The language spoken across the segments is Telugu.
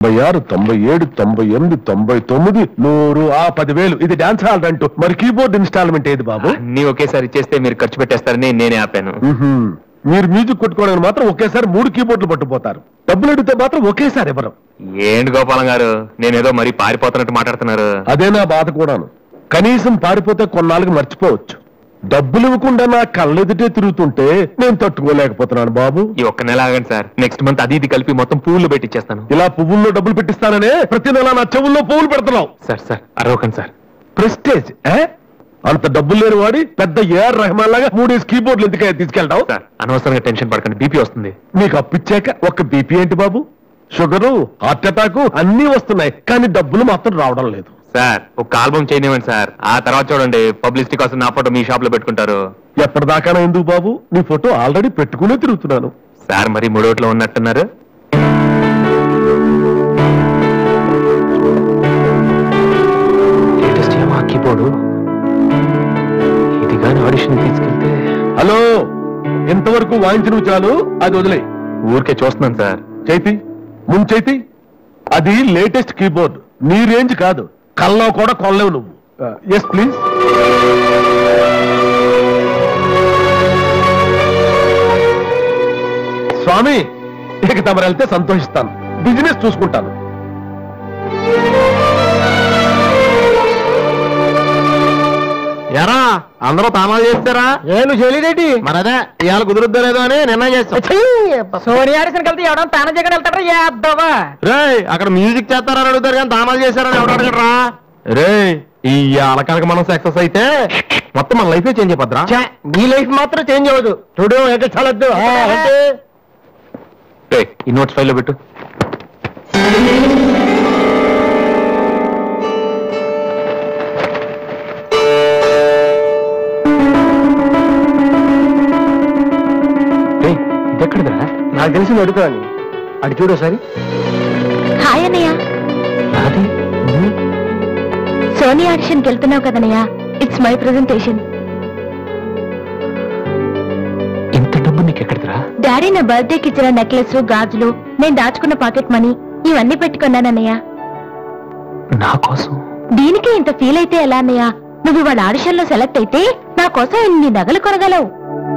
తొంభై ఆరు తొంభై ఏడు తొంభై ఎనిమిది తొంభై తొమ్మిది నూరు ఆ పదివేలు ఇది డాన్స్ హాల్ అంటూ మరి కీబోర్డ్ ఇన్స్టాల్మెంట్ ఏది బాబు అన్ని ఒకేసారి ఇచ్చేస్తే మీరు ఖర్చు పెట్టేస్తారని నేనే ఆపాను మ్మ్హ్మ్. మీరు మ్యూజిక్ కొట్టుకోవడానికి మాత్రం ఒకేసారి మూడు కీబోర్డులు పట్టుపోతారు డబ్బులు అడిగితే మాత్రం ఒకేసారి ఇవ్వరు ఏంటి గోపాలం గారు నేనేదో మరీ పారిపోతున్నట్టు మాట్లాడుతున్నారు అదే నా బాధ కూడాను కనీసం పారిపోతే కొన్నాళ్ళకి మర్చిపోవచ్చు డబ్బులు ఇవ్వకుండా నా కళ్ళెదుటే తిరుగుతుంటే నేను తట్టుకోలేకపోతున్నాను బాబు ఈ ఒక్క నెల ఆగండి సార్ నెక్స్ట్ మంత్ అది ఇది కలిపి మొత్తం పూలు పెట్టిచ్చేస్తాను ఇలా పువ్వుల్లో డబ్బులు పెట్టిస్తాననే ప్రతి నెల నా చెవుల్లో పువ్వులు పెడుతున్నావు సార్ సార్ అరవకండి సార్ ప్రెస్టేజ్ ఏ? అంత డబ్బులు లేని వాడి పెద్ద ఏఆర్ రెహమాన్ లాగా మూడేసి కీబోర్డులు ఎందుకు తీసుకెళ్తావు సార్ అనవసరంగా టెన్షన్ పడకండి బీపీ వస్తుంది మీకు అప్పిచ్చాక ఒక్క బీపీ ఏంటి బాబు షుగరు హార్ట్ అటాక్ అన్నీ వస్తున్నాయి కానీ డబ్బులు మాత్రం రావడం లేదు సార్ ఒక ఆల్బమ్ చేయనివ్వండి సార్ ఆ తర్వాత చూడండి పబ్లిసిటీ కోసం నా ఫోటో మీ షాప్ లో పెట్టుకుంటారు ఎప్పటిదాకా ఎందుకు బాబు నీ ఫోటో ఆల్రెడీ పెట్టుకునే తిరుగుతున్నాను సార్ మరి మూడోట్లో ఉన్నట్టున్నారు లేటెస్ట్ ఏమో కీబోర్డు ఇది కానీ ఆడిషన్ తీసుకెళ్తే హలో ఇంతవరకు వాయించిన చాలు అది వదిలే ఊరికే చూస్తున్నాను సార్ చైతి ముందు చైతి అది లేటెస్ట్ కీబోర్డ్ నీ రేంజ్ కాదు కల్లో కూడా కొనలేవు నువ్వు ఎస్ ప్లీజ్ స్వామి ఇక తమరు వెళ్తే సంతోషిస్తాను బిజినెస్ చూసుకుంటాను ఎరా అందరూ తామాలు చేస్తారా ఏను చేయలేదేటి మరదే ఇవాళ కుదురుద్దో లేదో అని నిర్ణయం చేస్తాం సోనియా ఆడిషన్ కలిసి ఎవడం తాన జగన్ వెళ్తాడా ఏద్దావా రే అక్కడ మ్యూజిక్ చేస్తారని అడుగుతారు కానీ తామాలు చేస్తారని ఎవడు అడగడరా రే ఈ కనుక మనం సక్సెస్ అయితే మొత్తం మన లైఫే చేంజ్ అయిపోద్రా నీ లైఫ్ మాత్రం చేంజ్ అవ్వదు చూడు ఎక్కడ చాలద్దు ఏయ్, ఈ నోట్స్ ఫైల్లో పెట్టు ఏయ్, ఇదెక్కడిదిరా నాకు తెలిసి అడుగుతాను అటు చూడు ఒకసారి హాయ్ అన్నయ్య నాది నువ్వు? సోనీ ఆడిషన్కి వెళ్తున్నావు కదన్నయ్య ఇట్స్ మై ప్రెజెంటేషన్ ఇంత డబ్బు నీకు ఎక్కడిదిరా డాడీ నా బర్త్డేకి ఇచ్చిన నెక్లెస్ గాజులు నేను దాచుకున్న పాకెట్ మనీ ఇవన్నీ పెట్టుకున్నానన్నయ్య నా కోసం దీనికి ఇంత ఫీల్ అయితే ఎలా అన్నయ్య నువ్వు ఇవాళ ఆడిషన్ లో సెలెక్ట్ అయితే నా కోసం ఇన్ని నగలు కొనగలవు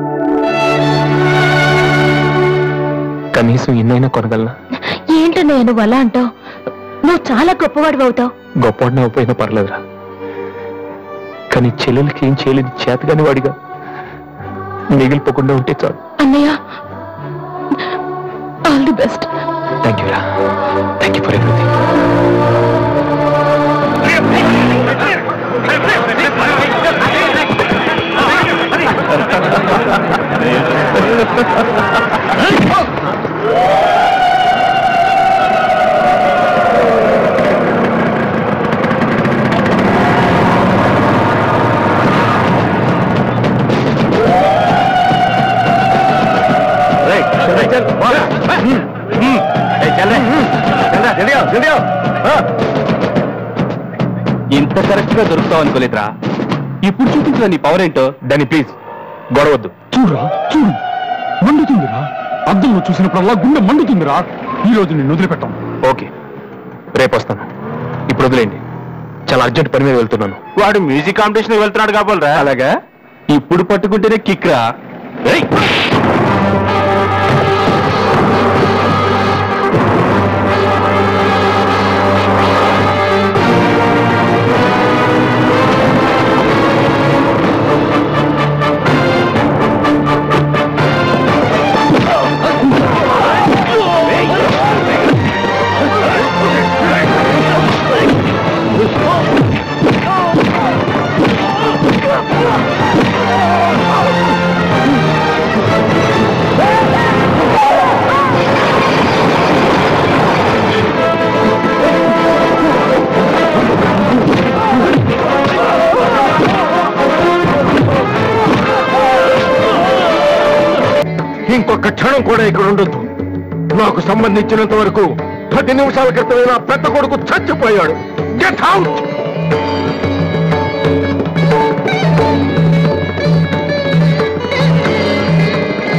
కనీసం ఇన్నైనా కొనగలనా ఏంటన్నయ్య నువ్వు అలా అంటావు నువ్వు చాలా గొప్పవాడు అవుతావు గొప్పవాడిని అయిపోయినా పర్లేదురా కానీ చెల్లెలకి ఏం చేయలేదు చేతగాని వాడిగా మిగిలిపోకుండా ఉంటే చాలు అన్నయ్య all the best thank you రా థ్యాంక్ యూ ఫర్ ఎవ్రీథింగ్ ఇంత కరెక్ట్ గా దొరుకుతావు అనుకోలేదురా ఇప్పుడు చూపించిన నీ పవర్ ఏంటో దాన్ని ప్లీజ్ గొడవద్దు చూడరా చూడు మండుతుందిరా అద్దంలో చూసినప్పుడల్లా గుండె మండుతుందిరా ఈ రోజు నేను వదిలిపెట్టాం ఓకే రేపు వస్తాను ఇప్పుడు వదిలేండి చాలా అర్జెంట్ పని మీద వెళ్తున్నాను వాడు మ్యూజిక్ కాంపిటీషన్ వెళ్తున్నాడు కాబోలరా అలాగా ఇప్పుడు పట్టుకుంటేనే కిక్ రా ఏయ్! ఇంకొక క్షణం కూడా ఇక్కడ ఉండొద్దు నాకు సంబంధించినంత వరకు పది నిమిషాల క్రితమే నా పెద్ద కొడుకు చచ్చిపోయాడు గెట్ అవుట్